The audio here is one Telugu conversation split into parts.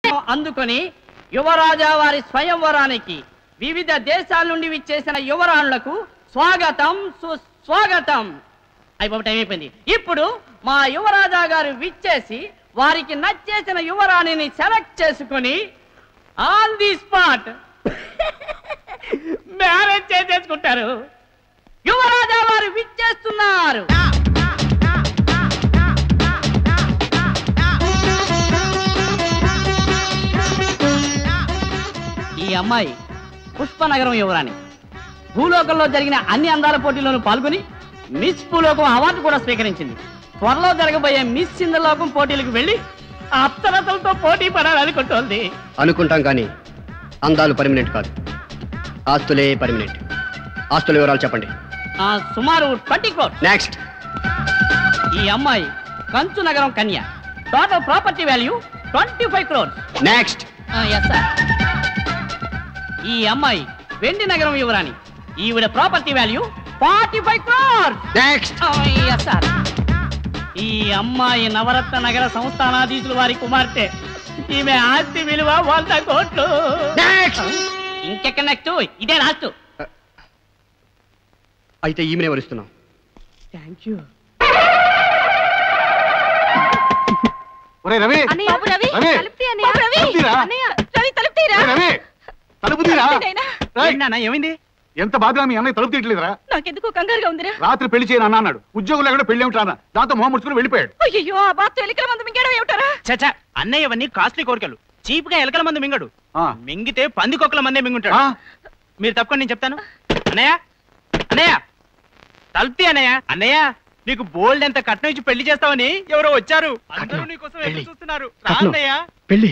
అందుకొని యువరాజా వారి స్వయంవరానికి వివిధ దేశాల నుండి విచ్చేసిన యువరాణులకు స్వాగతం సుస్వాగతం అయిపోయి టైం అయిపోయింది ఇప్పుడు మా యువరాజా గారు విచ్చేసి వారికి నచ్చేసిన యువరాణిని సెలెక్ట్ చేసుకొని ఆన్ ది స్పాట్ మ్యారేజ్ చేసేసుకుంటారు యువరాజా వారు విచ్చేస్తున్నారు ఈ అమ్మాయి పుష్పనగరం యువరాణి భూలోకంలో జరిగిన అన్ని అందాల పోటీల్లోనూ పాల్గొని మిస్ భూలోకం అవార్డు కూడా స్వీకరించింది త్వరలో జరగబోయే మిస్ సింధలోకం పోటీలకు వెళ్ళి అప్సరసలతో పోటీ పడాలనుకుంటోంది అనుకుంటాం కానీ అందాలు పర్మనెంట్ కాదు ఆస్తులే పర్మనెంట్ ఆస్తుల వివరాలు చెప్పండి ఆ, సుమారు ట్వంటీ క్రోర్ నెక్స్ట్ ఈ అమ్మాయి కంచు నగరం కన్య total property value twenty five crores next yes sir ఈ అమ్మాయి వెండి నగరం యువరాణి ఈవిడ property value forty five crores next yes sir ఈ అమ్మాయి నవరత్న నగర సంస్థానాధీశులు వారి కుమార్తె ఈమె ఆస్తి విలువ వంద కోట్లు ఇంకెక్కడ నెక్స్ట్ ఇదే లాస్ట్ అయితే ఈమెనే వరుస్తున్నాం థ్యాంక్ యూ ఒరే రవి బాబు రవి రవి! తలుపు తీ అన్నయ్య. బాబు రవి! తలుపు తీరా? అన్నయ్య, రవి తలుపు తీరా? ఒరే రవి తలుపు తీరా నాయనా, రేయ్, ఏమైంది ఎంత బాధగా మీ అన్నయ్య తలుపు తీయట్లేదురా నాకెందుకు కంగారుగా ఉందిరా రాత్రి పెళ్లి చేయను అన్న అన్నాడు ఉద్యోగం లేకుండా పెళ్లి ఏమిటా అన్న దాంతో మొహం ముడుచుకుని వెళ్ళిపోయాడు అయ్యో ఆ బాత్ ఎలికల మందు మింగడం ఏమిటారా చచ్చా అన్నయ్య ఇవన్నీ కాస్ట్లీ కోరికలు చీప్ గా ఎలకల మంది మింగడు ఆ. మింగితే పందికొక్కల మందే మింగుంటాడు ఆ? మీరు తప్పకుండా నేను చెప్తాను అన్నయ్య అన్నయ్య తలుపుతి అన్నయ్య అన్నయ్య నీకు బోల్డ్ ఎంత కట్నం ఇచ్చి పెళ్లి చేస్తావని ఎవరో వచ్చారు అందరూ నీకోసం ఎదురు చూస్తున్నారు రా కట్నం. అన్నయ్య పెళ్ళి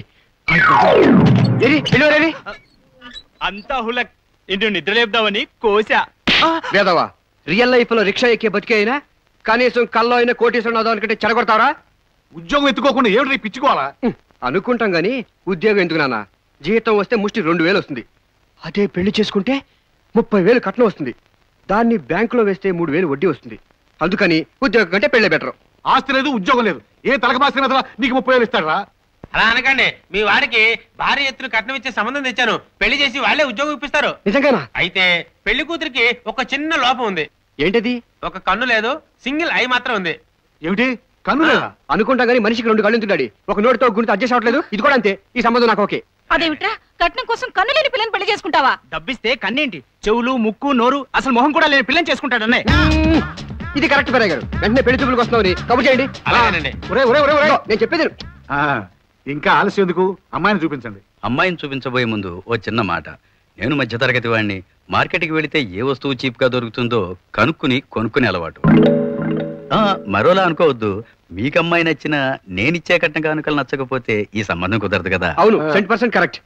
ఏరి, పెళ్ళి ఏరి? అంతా హులక్ ఇంటి నిద్ర లేపుదామని కోసా వేదవా రియల్ లైఫ్ లో రిక్షా ఎక్కే బతికే అయినా కనీసం కల్లో అయినా కోటేశ్వరం అవుదాం అనుకుంటే చెడగొడతారా ఉద్యోగం ఎత్తుకోకుండా ఏమిటి పిచ్చుకోవాలా హ్మ్, అనుకుంటాం గాని ఉద్యోగం ఎందుకు నాన్న జీతం వస్తే ముష్టి రెండు వేలు వస్తుంది అదే పెళ్లి చేసుకుంటే ముప్పై వేలు కట్నం వస్తుంది దాన్ని బ్యాంకులో వేస్తే మూడు వేలు వడ్డీ వస్తుంది అందుకని ఉద్యోగం కంటే పెళ్ళే బెటర్ ఆస్తి లేదు ఉద్యోగం లేదు ఏ తలకమాసిన మీద నీకు ముప్పై వేలు ఇస్తాడా అలా అనకండి మీ వాడికి భారీ ఎత్తున కట్నం ఇచ్చే సంబంధం తెచ్చాను పెళ్లి చేసి వాళ్ళే ఉద్యోగం ఇప్పిస్తారు నిజంగానా అయితే పెళ్లి కూతురికి ఒక చిన్న లోపం ఉంది ఏంటది ఒక కన్ను లేదు సింగిల్ ఐ మాత్రం ఉంది ఏమిటి కన్ను లేదా అనుకుంటాం గానీ మనిషికి రెండు కళ్ళు ఉంటుండాడి ఒక నోటితో గుణితో అడ్జస్ట్ అవ్వట్లేదు ఇది కూడా అంతే ఈ సంబంధం నాకు ఓకే అదేమిట్రా కట్నం కోసం కన్ను లేని పిల్లని పెళ్లి చేసుకుంటావా డబ్బిస్తే కన్నేంటి చెవులు ముక్కు నోరు అసలు మొహం కూడా లేని పిల్లని చేసుకుంటాడు అన్నయ్య మ్మ్. ఇది కరెక్ట్ పెరయ్య గారు వెంటనే పెళ్లి చూపులకు వస్తున్నామని కబుర్ చేయండి అలాగేనండి ఒరే ఒరే ఒరే ఒరే ఇదిగో, నేను చెప్పేది విను. ఆ, ఇంకా ఆలస్యం ఎందుకు అమ్మాయిని చూపించండి అమ్మాయిని చూపించబోయే ముందు ఓ చిన్న మాట నేను మధ్యతరగతి వాడిని మార్కెట్కి వెళితే ఏ వస్తువు చీప్గా దొరుకుతుందో కనుక్కుని కొనుక్కునే అలవాటు ఆ, మరోలా అనుకోవద్దు మీకు అమ్మాయి నచ్చిన నేనిచ్చే కట్న కానుకలు నచ్చకపోతే ఈ సంబంధం కుదరదు కదా అవును సెంట్ పర్సెంట్ కరెక్ట్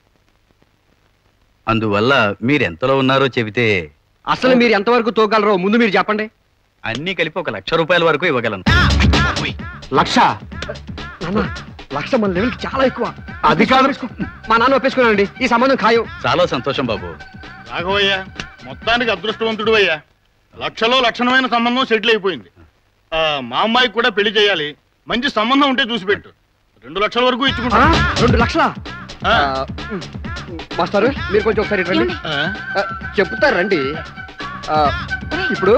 అందువల్ల మీరు ఎంతలో ఉన్నారో చెబితే అసలు మీరు ఎంతవరకు తోగలరో ముందు మీరు చెప్పండి అన్నీ కలిపి ఒక లక్ష రూపాయల వరకు ఇవ్వగలను లక్ష నాన్న లక్ష మన లెవెల్కి చాలా ఎక్కువ అది కాదు. మా నాన్న ఒప్పేసుకున్నానండి ఈ సంబంధం ఖాయం చాలా సంతోషం బాబు రాఘవయ్య మొత్తానికి అదృష్టవంతుడు అయ్యా లక్షలో లక్షణమైన సంబంధం సెటిల్ అయిపోయింది ఆ, మా అమ్మాయికి కూడా పెళ్లి చేయాలి మంచి సంబంధం ఉంటే చూసి పెట్టు రెండు లక్షల వరకు ఆ, ఇచ్చుకుంటా రెండు లక్షల ఆ. మాస్టారు మీరు కొంచెం ఒకసారి ఇటు రండి ఆ? ఆ, చెప్తారు రండి ఆ, ఇప్పుడు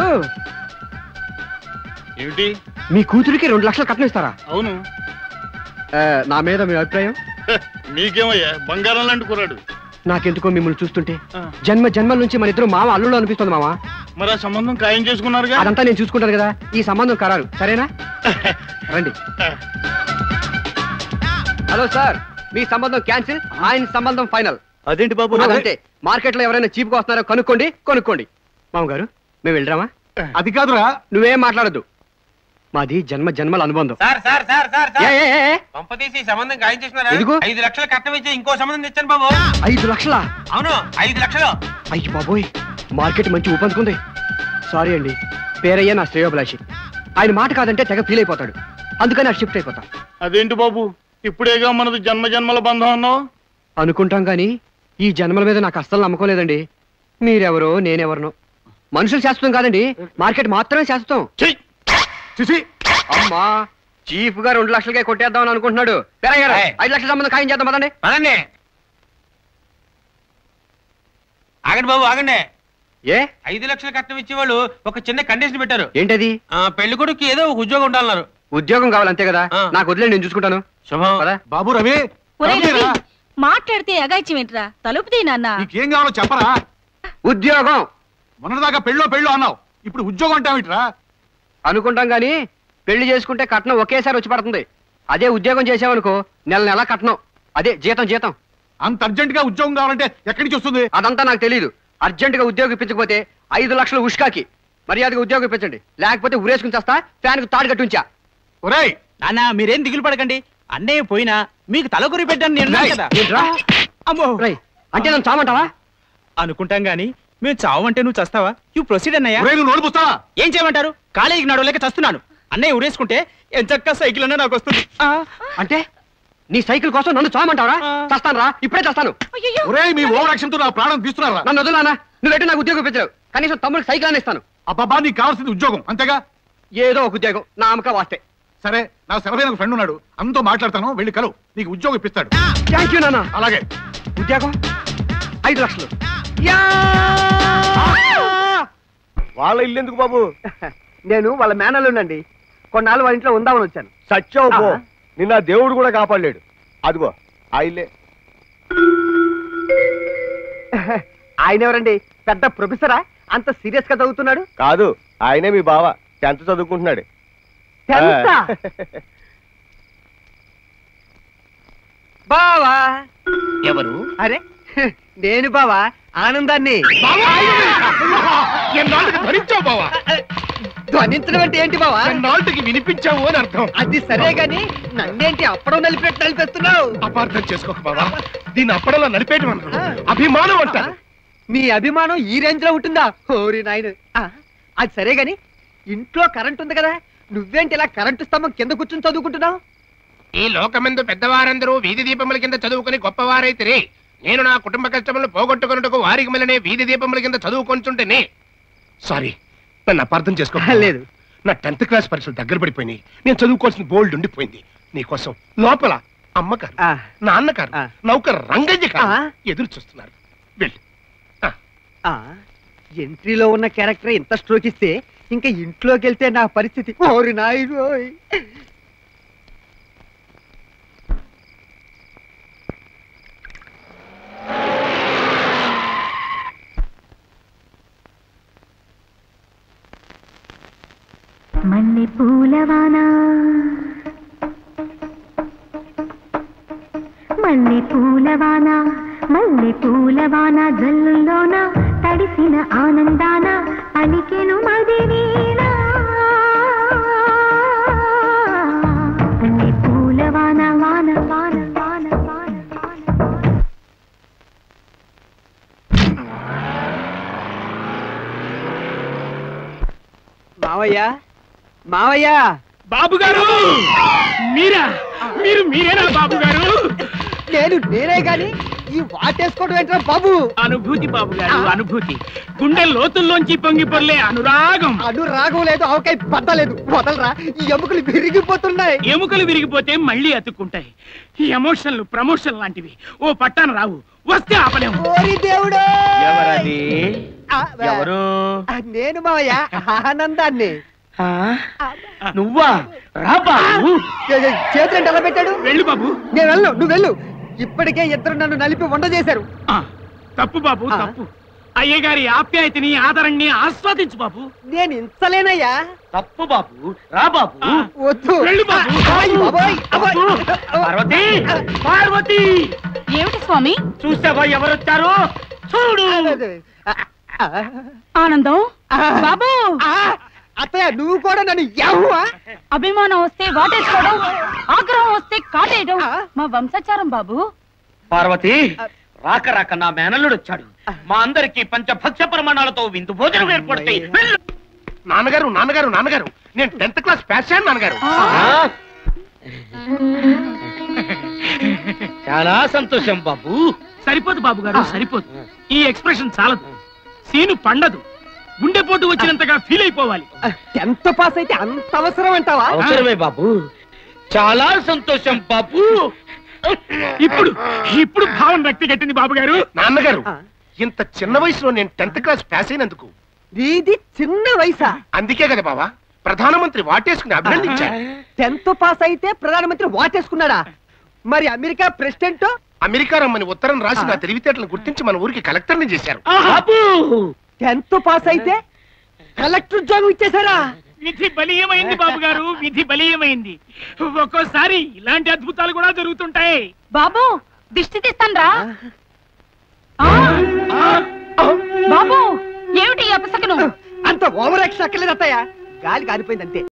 ఏమిటి మీ కూతురికి రెండు లక్షలు కట్నం ఇస్తారా అవును ఆ, నా మీద మీ అభిప్రాయం హ, నీకేమయ్యా బంగారం లాంటి కుర్రాడు నాకెందుకో మిమ్మల్ని చూస్తుంటే ఆ. జన్మ జన్మల నుంచి మన ఇద్దరు మామ అల్లుళ్ళు అనిపిస్తుంది మామ మరి ఆ సంబంధం ఖాయం చేసుకున్నారుగా అదంతా నేను చూసుకుంటాను కదా ఈ సంబంధం ఖరారు సరేనా రండి హలో సార్ మీ సంబంధం క్యాన్సిల్ ఆయన సంబంధం ఫైనల్ అదేంటి బాబు అదంతే మార్కెట్ లో ఎవరైనా చీప్ గా వస్తున్నారో కనుక్కోండి కొనుక్కోండి మామగారు మేము వెళ్ళరామా అది కాదురా నువ్వేం మాట్లాడద్దు మాది జన్మ జన్మల అనుబంధం సార్ సార్ సార్ సార్ ఏ, సార్ ఏ, ఏ, ఏ, పంప తీసి ఈ సంబంధం ఖాయం చేసినారా ఎందుకు? ఐదు లక్షలు కట్నం ఇచ్చి ఇంకో సంబంధం తెచ్చాను బాబు ఐదు లక్షలా అవును ఐదు లక్షలు అయ్యి బాబోయ్ మార్కెట్ మంచి ఊపందుకుంది సారీ అండి పేరయ్య నా శ్రేయోభిలాషి ఆయన మాట కాదంటే తెగ ఫీల్ అయిపోతాడు అందుకని ఆ షిఫ్ట్ అయిపోతా అదేంటి బాబు ఇప్పుడేగా మనది జన్మ జన్మల బంధం అన్నావు అనుకుంటాం కానీ ఈ జన్మల మీద నాకు అస్సలు నమ్మకం లేదండి మీరెవరో నేనెవరనో మనుషులు శాశ్వతం కాదండి మార్కెట్ మాత్రమే శాశ్వతం చెయ్యి చిసి అమ్మా చీఫ్ గా రెండు లక్షలకే కొట్టేద్దాం అని అనుకుంటున్నాడు పేరయ్య గారు ఏయ్. ఐదు లక్షల సంబంధం ఖాయం చేద్దాం పదండి పదండి ఆగండి బాబు ఆగండి ఏ ఐదు లక్షల కట్నం ఇచ్చేవాళ్ళు ఒక చిన్న కండిషన్ పెట్టారు ఏంటది ఆ, పెళ్లి కొడుకు ఏదో ఒక ఉద్యోగం ఉండాలన్నారు ఉద్యోగం కావాలి అంతే కదా ఆ. నాకు వదిలేండి నేను చూసుకుంటాను శుభం పదా బాబు రవి ఒరే రవి, రవిరా, మాట్లాడితే అగాయిత్యం ఏంట్రా తలుపు తీ నాన్న నీకేం కావాలో చెప్పరా ఉద్యోగం మొన్నటిదాకా పెళ్ళో పెళ్ళో అన్నావు ఇప్పుడు ఉద్యోగం అంటావిట్రా అనుకుంటాం గాని పెళ్లి చేసుకుంటే కట్నం ఒకేసారి వచ్చి పడుతుంది అదే ఉద్యోగం చేసావనుకో నెల నెల కట్నం అదే జీతం జీతం అంత అర్జెంట్ గా ఉద్యోగం కావాలంటే ఎక్కడి నుంచి వస్తుంది అదంతా నాకు తెలియదు అర్జెంట్ గా ఉద్యోగం ఇప్పించకపోతే ఐదు లక్షలు ఉష్కాకి మర్యాదగా ఉద్యోగం ఇప్పించండి లేకపోతే ఉరేసుకుని చేస్తా ఫ్యాన్ కు తాడు కట్టుంచా ఒరేయ్ నాన్న మీరేం దిగులు పడకండి అన్నయ్య పోయినా మీకు తలకొరి పెట్టాను నేను ఉన్నాను కదా ఏంట్రా? అమ్మో రేయ్, అంటే నన్ను చామంటావా అనుకుంటాం గాని మేము చావంటే నువ్వు చస్తావా యూ ప్రొసీడ్ అన్నయ్య ఒరేయ్ నువ్వు నోరు పుస్తావా ఏం చేయమంటారు కాలేజీకి నడవలేక చస్తున్నాను అన్నయ్య ఉరేసుకుంటే ఎంచక్క సైకిల్ అన్నా నాకు వస్తుంది ఆ, అంటే నీ సైకిల్ కోసం నన్ను చామంటావరా ఆ. చస్తాను రా ఇప్పుడే చస్తాను అయ్యయ్యో. ఒరేయ్ మీ ఓవర్ యాక్షన్ తో నా ప్రాణం తీస్తున్నారా నన్ను వదులానా నువ్వెట్టు నాకు ఉద్యోగం ఇప్పించవు కనీసం తమ్ముడికి సైకిల్ అని ఇస్తాను అబ్బాబా నీకు కావాల్సింది ఉద్యోగం అంతేగా ఏదో ఒక ఉద్యోగం నా అమ్మక వాస్తే సరే నా సెలవైన ఫ్రెండ్ ఉన్నాడు అంతో మాట్లాడతాను వెళ్ళి కలు నీకు ఉద్యోగం ఇప్పిస్తాడు థ్యాంక్ యూ నాన్న అలాగే ఉద్యోగం ఐదు లక్షలు వాళ్ళ ఇల్లు ఎందుకు బాబు నేను వాళ్ళ మేనల్లుండండి కొన్నాళ్ళు వాళ్ళ ఇంట్లో ఉందామని వచ్చాను సచ్చావు పో ఆ. నిన్న ఆ దేవుడు కూడా కాపాడలేడు అదిగో ఆ ఇల్లే ఆయన ఎవరండి పెద్ద ప్రొఫెసరా అంత సీరియస్ గా చదువుతున్నాడు కాదు ఆయనే మీ బావ టెన్త్ చదువుకుంటున్నాడు Tenth ఆ? బావా ఎవరు అరే నేను బావా ఆనందాన్ని ఎన్నాళ్ళకి భరించావు బావా ధ్వనించడం అంటే ఏంటి బావా ఎన్నాళ్ళకి వినిపించావు అని అర్థం అది సరే గాని నన్నేంటి అప్పడం నలిపెట్టి నలిపేస్తున్నావు అపార్థం చేసుకోక బావా దీన్ని అప్పడలా నడిపేయటం అన్నారు అభిమానం అంటారు మీ అభిమానం ఈ రేంజ్ లో ఉంటుందా ఓరి నాయన అది సరే గాని ఇంట్లో కరెంట్ ఉంది కదా నువ్వేంటి ఇలా కరెంటు స్తంభం కింద కూర్చుని చదువుకుంటున్నావు ఈ లోకమందు పెద్దవారందరూ వీధి దీపముల కింద చదువుకుని గొప్పవారైతిరి నేను నా కుటుంబ కష్టములు పోగొట్టుకున్నట్టుకు వారికి మళ్ళీ వీధి దీపముల కింద చదువుకుంటుంటేనే సారీ నన్ను అపార్థం చేసుకో లేదు నా టెన్త్ క్లాస్ పరీక్షలు దగ్గర పడిపోయినాయి నేను చదువుకోవాల్సిన బోల్డ్ ఉండిపోయింది నీకోసం లోపల అమ్మగారు ఆ. నాన్నగారు ఆ. నౌకర్ రంగయ్య గారు ఆ. ఎదురు చూస్తున్నారు వెళ్ళు ఆ ఎంట్రీలో ఉన్న క్యారెక్టర్ ఇంత స్ట్రోక్ ఇస్తే ఇంకా ఇంట్లోకి వెళ్తే నా పరిస్థితి ఓరి నాయుడు మల్లె పూలవానా మల్లె పూలవానా మల్లె పూలవానా జల్లుల్లోన తడిసిన ఆనందాన పలికెను మదివీణ మల్లె పూలవాన వాన వాన వాన వాన వాన మావయ్య మావయ్య బాబు గారు మీరా మీరు మీరేనా బాబు గారు నేను నేనే గాని ఈ వాటేసుకోవడం ఏంట్రా బాబు అనుభూతి బాబు గారు అనుభూతి గుండె లోతుల్లోంచి పొంగి పొర్లే అనురాగం అను రాగం లేదు ఆవకాయ బద్దలేదు వదలరా ఈ ఎముకలు విరిగిపోతున్నాయి ఎముకలు విరిగిపోతే మళ్ళీ అతుక్కుంటాయి ఈ ఎమోషన్లు ప్రమోషన్ లాంటివి ఓ పట్టాన రావు వస్తే ఆపలేము ఓరి దేవుడు ఎవరది ఎవరు నేను మావయ్య ఆనందాన్ని నువ్వా రా బాబు చేతులు ఎలా పెట్టాడు వెళ్ళు బాబు నేను వెళ్ళు నువ్వు వెళ్ళు ఇప్పటికే ఇద్దరు నన్ను నలిపి వండ చేశారు ఆ, తప్పు బాబు ఆ. తప్పు అయ్యగారి ఆప్యాయతని ఆదరణని ఆస్వాదించు బాబు నేను ఇంచలేనయ్యా తప్పు బాబు రా బాబు వద్దు వెళ్ళు బాబు. అబ్బాయ్, అబ్బాయ్, అబ్బాయ్. పార్వతి పార్వతి ఏమిటి స్వామి చూసావా ఎవరొచ్చారో చూడు ఆనందం బాబు ఆ, అత్తయ్య నువ్వు కూడా నన్ను యవ్వా అభిమానం వస్తే వాటేసుకోవడం ఆగ్రహం వస్తే కాటేయడం మా వంశాచారం బాబు పార్వతి రాక రాక నా మేనల్లుడు వచ్చాడు మా అందరికి పంచభక్ష ప్రమాణాలతో విందు భోజనం ఏర్పడతాయి వెళ్ళు. నాన్నగారు నాన్నగారు నాన్నగారు నేను టెన్త్ క్లాస్ పాస్ అయ్యాను నాన్నగారు చాలా సంతోషం బాబు సరిపోదు బాబు గారు సరిపోదు ఈ ఎక్స్ప్రెషన్ చాలదు సీను పండదు గుండెపోటు వచ్చినంతగా ఫీల్ అయిపోవాలి ఎంత పాస్ అయితే అంత అవసరం అంటావా అవసరమే బాబు చాలా సంతోషం బాబు ఇప్పుడు ఇప్పుడు భావన వ్యక్తి కట్టింది బాబు గారు నాన్నగారు ఇంత చిన్న వయసులో నేను టెన్త్ క్లాస్ పాస్ అయినందుకు ఇది చిన్న వయసా అందుకే కదా బావా ప్రధానమంత్రి వాటేసుకుని అభినందించారు టెన్త్ పాస్ అయితే ప్రధానమంత్రి వాటేసుకున్నాడా మరి అమెరికా ప్రెసిడెంట్ అమెరికా రమ్మని ఉత్తరం రాసి నా తెలివితేటలను గుర్తించి మన ఊరికి కలెక్టర్ని చేశారు టెన్త్ పాస్ అయితే కలెక్టర్ ఉద్యోగం ఇచ్చేసారా విధి బలీయమైంది బాబు గారు విధి బలీయమైంది ఒక్కోసారి ఇలాంటి అద్భుతాలు కూడా జరుగుతుంటాయి బాబు దిష్టి తీస్తాన్రా బాబు ఏమిటి ఈ అపశకనం అంత ఓవర్ యాక్షన్ అక్కర్లేదు అత్తయ్య గాలి కారిపోయింది అంతే